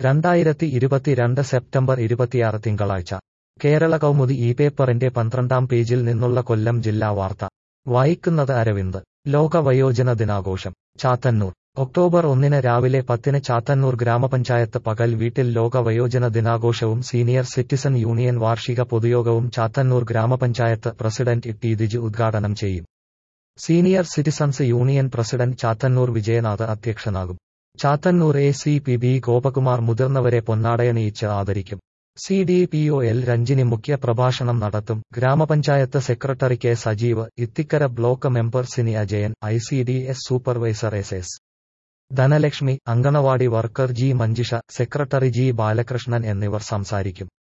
രണ്ടായിരത്തി ഇരുപത്തിരണ്ട് സെപ്റ്റംബർ ഇരുപത്തിയാറ് തിങ്കളാഴ്ച കേരള കൗമുദി ഈ പേപ്പറിന്റെ പന്ത്രണ്ടാം പേജിൽ നിന്നുള്ള കൊല്ലം ജില്ലാ വാർത്ത വായിക്കുന്നത് അരവിന്ദ് ലോക വയോജന ദിനാഘോഷം ചാത്തന്നൂർ ഒക്ടോബർ ഒന്നിന് രാവിലെ പത്തിന് ചാത്തന്നൂർ ഗ്രാമപഞ്ചായത്ത് പകൽ വീട്ടിൽ ലോക വയോജന ദിനാഘോഷവും സീനിയർ സിറ്റിസൺ യൂണിയൻ വാർഷിക പൊതുയോഗവും ചാത്തന്നൂർ ഗ്രാമപഞ്ചായത്ത് പ്രസിഡന്റ് ടി ദിജു ഉദ്ഘാടനം ചെയ്യും senior citizens union president Chathannoor Vijayanath അധ്യക്ഷനാകും Chathannoor A C P B Gopakumar മുതിർന്നവരെ പൊന്നാടയണിയിച്ച് ആദരിക്കും C D P O L Ranjini മുഖ്യ പ്രഭാഷണം നടത്തും ഗ്രാമപഞ്ചായത്ത് secretary K Sajeev Ithikkara block member Sini Ajayan I C D S supervisor S S Dhanalakshmi anganwadi worker G Manjisha secretary G Balakrishnan എന്നിവർ സംസാരിക്കും